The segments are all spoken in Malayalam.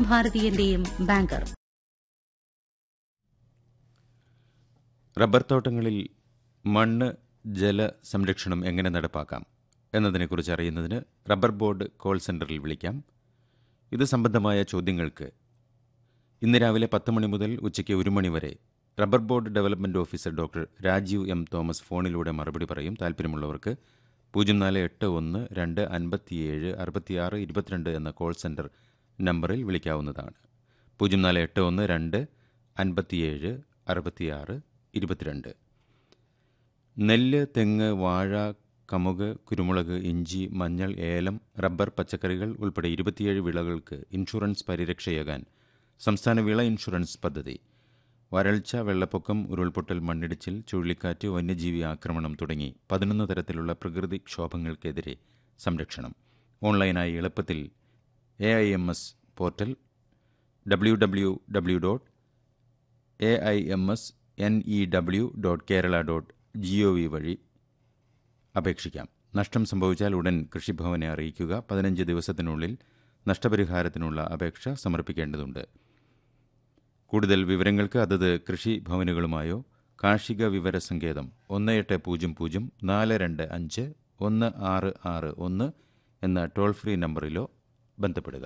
ഭാരതീയന്റെയും ബാങ്കർ റബ്ബർ തോട്ടങ്ങളിൽ മണ്ണ് ജല സംരക്ഷണം എങ്ങനെ നടപ്പാക്കാം എന്നതിനെക്കുറിച്ച് അറിയുന്നതിന് റബ്ബർ ബോർഡ് കോൾ സെന്ററിൽ വിളിക്കാം ഇത് സംബന്ധമായ ചോദ്യങ്ങൾക്ക് ഇന്ന് രാവിലെ പത്ത് മണി മുതൽ ഉച്ചയ്ക്ക് ഒരു മണി വരെ rubber board development officer doctor Rajeev M Thomas ഫോണിലൂടെ മറുപടി പറയും താൽപ്പര്യമുള്ളവർക്ക് പൂജ്യം നാല് എട്ട് ഒന്ന് രണ്ട് അൻപത്തിയേഴ് അറുപത്തിയാറ് ഇരുപത്തിരണ്ട് എന്ന കോൾ സെന്റർ നമ്പറിൽ വിളിക്കാവുന്നതാണ് പൂജ്യം നാല് എട്ട് ഒന്ന് രണ്ട് അൻപത്തിയേഴ് അറുപത്തിയാറ് ഇരുപത്തിരണ്ട് നെല്ല് തെങ്ങ് വാഴ കമുക് കുരുമുളക് ഇഞ്ചി മഞ്ഞൾ ഏലം റബ്ബർ പച്ചക്കറികൾ ഉൾപ്പെടെ ഇരുപത്തിയേഴ് വിളകൾക്ക് ഇൻഷുറൻസ് പരിരക്ഷയാകാൻ സംസ്ഥാന വിള ഇൻഷുറൻസ് പദ്ധതി വരൾച്ച വെള്ളപ്പൊക്കം ഉരുൾപൊട്ടൽ മണ്ണിടിച്ചിൽ ചുഴലിക്കാറ്റ് വന്യജീവി ആക്രമണം തുടങ്ങി പതിനൊന്ന് തരത്തിലുള്ള പ്രകൃതിക്ഷോഭങ്ങൾക്കെതിരെ സംരക്ഷണം ഓൺലൈനായി എളുപ്പത്തിൽ A I M S portal W W W dot A I M S N E W dot Kerala dot G O V വഴി അപേക്ഷിക്കാം നഷ്ടം സംഭവിച്ചാൽ ഉടൻ കൃഷിഭവനെ അറിയിക്കുക പതിനഞ്ച് ദിവസത്തിനുള്ളിൽ നഷ്ടപരിഹാരത്തിനുള്ള അപേക്ഷ സമർപ്പിക്കേണ്ടതുണ്ട് കൂടുതൽ വിവരങ്ങൾക്ക് അതത് കൃഷിഭവനുകളുമായോ കാർഷിക വിവര സങ്കേതം ഒന്ന് എട്ട് പൂജ്യം പൂജ്യം നാല് രണ്ട് അഞ്ച് ഒന്ന് ആറ് ആറ് ഒന്ന് എന്ന ടോൾ ഫ്രീ നമ്പറിലോ ബന്ധപ്പെടുക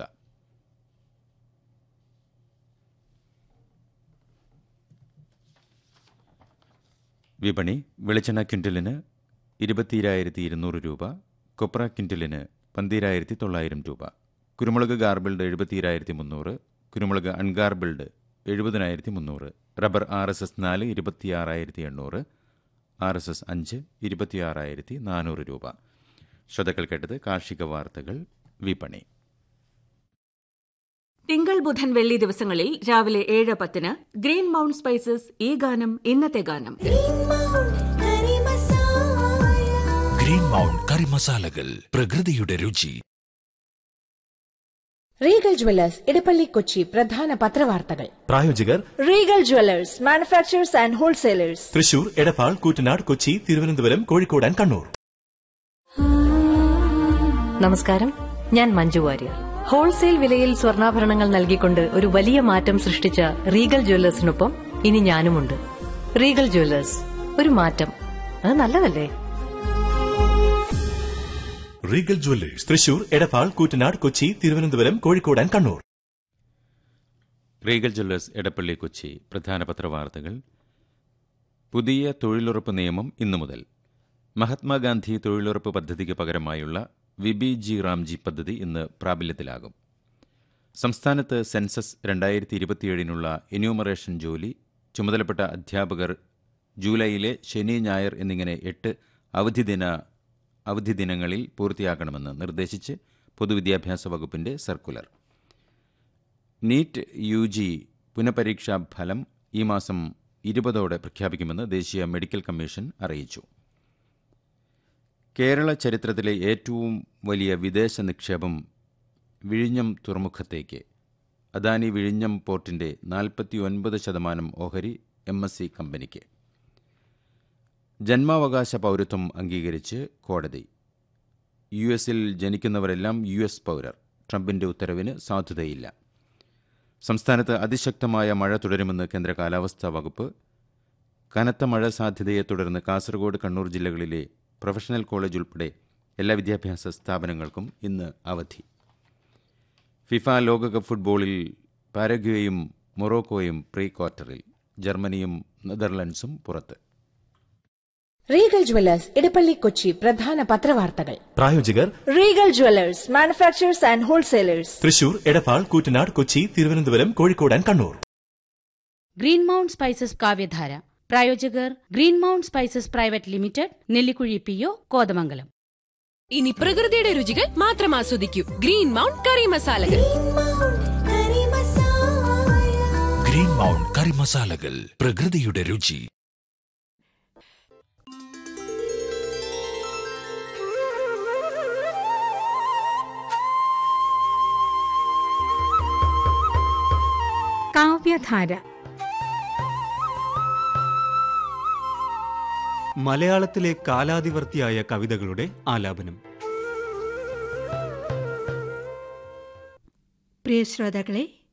വിപണി വെളിച്ചെണ്ണ ക്വിൻ്റലിന് ഇരുപത്തിരായിരത്തി ഇരുന്നൂറ് രൂപ കൊപ്ര ക്വിൻ്റലിന് പന്തിരായിരത്തി തൊള്ളായിരം രൂപ കുരുമുളക് ഗാർബിൾഡ് എഴുപത്തിരായിരത്തി മുന്നൂറ് കുരുമുളക് അൺഗാർബിൾഡ് എഴുപതിനായിരത്തി മുന്നൂറ് റബ്ബർ ആർ എസ് എസ് നാല് ഇരുപത്തിയാറായിരത്തി എണ്ണൂറ് ആർ എസ് എസ് അഞ്ച് ഇരുപത്തിയാറായിരത്തി നാനൂറ് രൂപ ശ്രോതാക്കൾ കേട്ടത് കാർഷിക വാർത്തകൾ വിപണി തിങ്കൾ ബുധൻ വെള്ളി ദിവസങ്ങളിൽ രാവിലെ ഏഴ് പത്തിന് ഗ്രീൻ മൗണ്ട് സ്പൈസസ് ഈ ഗാനം ഇന്നത്തെ ഗാനം ഗ്രീൻ മൗണ്ട് കറി മസാലകൾ പ്രകൃതിയുടെ രുചി റീഗൽ ജ്വല്ലേഴ്സ് ഇടപ്പള്ളി കൊച്ചി പ്രധാന പത്രവാർത്തകൾ പ്രായോജകർ Regal jewellers manufacturers and wholesalers Thrissur Edappal Koottanad Kochi Thiruvananthapuram Kozhikode and Kannur നമസ്കാരം ഞാൻ മഞ്ജു വാര്യർ ഹോൾസെയിൽ വിലയിൽ സ്വർണ്ണാഭരണങ്ങൾ നൽകിക്കൊണ്ട് ഒരു വലിയ മാറ്റം സൃഷ്ടിച്ച റീഗൽ ജ്വല്ലേഴ്സിനൊപ്പം ഇനി ഞാനുമുണ്ട് റീഗൽ ജ്വല്ലേഴ്സ് ഒരു മാറ്റം അത് നല്ലതല്ലേ Regal jewellers Thrissur Edappal Koottanad Kochi Thiruvananthapuram Kozhikode and Kannur Regal jewellers Edappally Kochi പ്രധാന പത്രവാർത്തകൾ പുതിയ തൊഴിലുറപ്പ് നിയമം ഇന്നു മുതൽ മഹാത്മാഗാന്ധി തൊഴിലുറപ്പ് പദ്ധതിക്ക് പകരമായുള്ള വിബി ജി റാംജി പദ്ധതി ഇന്ന് പ്രാബല്യത്തിലാകും സംസ്ഥാനത്ത് സെൻസസ് രണ്ടായിരത്തി ഇരുപത്തിയേഴിനുള്ള എന്യൂമറേഷൻ ജോലി ചുമതലപ്പെട്ട അധ്യാപകർ ജൂലൈയിലെ ശനി ഞായർ എന്നിങ്ങനെ എട്ട് അവധിദിന അവധി ദിനങ്ങളിൽ പൂർത്തിയാക്കണമെന്ന് നിർദ്ദേശിച്ച് പൊതുവിദ്യാഭ്യാസ വകുപ്പിന്റെ സർക്കുലർ നീറ്റ് യു ജി പുനഃപരീക്ഷാ ഫലം ഈ മാസം ഇരുപതോടെ പ്രഖ്യാപിക്കുമെന്ന് ദേശീയ മെഡിക്കൽ കമ്മീഷൻ അറിയിച്ചു കേരള ചരിത്രത്തിലെ ഏറ്റവും വലിയ വിദേശ നിക്ഷേപം വിഴിഞ്ഞം തുറമുഖത്തേക്ക് അദാനി വിഴിഞ്ഞം പോർട്ടിന്റെ നാൽപ്പത്തിയൊൻപത് ശതമാനം ഓഹരി എം എസ് സി കമ്പനിക്ക് ജന്മാവകാശ പൗരത്വം അംഗീകരിച്ച് കോടതി യു എസിൽ ജനിക്കുന്നവരെല്ലാം യു എസ് പൗരർ ട്രംപിന്റെ ഉത്തരവിന് സാധുതയില്ല സംസ്ഥാനത്ത് അതിശക്തമായ മഴ തുടരുമെന്ന് കേന്ദ്ര കാലാവസ്ഥാ വകുപ്പ് കനത്ത മഴ സാധ്യതയെ തുടർന്ന് കാസർഗോഡ് കണ്ണൂർ ജില്ലകളിലെ പ്രൊഫഷണൽ കോളേജ് ഉൾപ്പെടെ എല്ലാ വിദ്യാഭ്യാസ സ്ഥാപനങ്ങൾക്കും ഇന്ന് അവധി ഫിഫ ലോകകപ്പ് ഫുട്ബോളിൽ പാരഗ്വേയും മൊറോക്കോയും പ്രീ ക്വാർട്ടറിൽ ജർമ്മനിയും നെതർലൻഡ്സും പുറത്ത് റീഗൽ ജ്വല്ലേഴ്സ് ഇടപ്പള്ളി കൊച്ചി പ്രധാന പത്രവാർത്തകൾ പ്രായോജകർ Regal jewellers manufacturers and wholesalers Thrissur Edappal Koottanad Kochi Thiruvananthapuram Kozhikode and Kannur green mount spices Kavyadhara പ്രായോജകർ green mount spices private limited Nellikuzhi P O Kothamangalam ഇനി പ്രകൃതിയുടെ രുചികൾ മാത്രം ആസ്വദിക്കൂ ഗ്രീൻ മൗണ്ട് കറി മസാലകൾ ഗ്രീൻ മൗണ്ട് കറി മസാലകൾ പ്രകൃതിയുടെ രുചി കാവ്യധാര മലയാളത്തിലെ കാലാതിവർത്തിയായ കവിതകളുടെ ആലാപനം പ്രിയ ശ്രോതാക്കളെ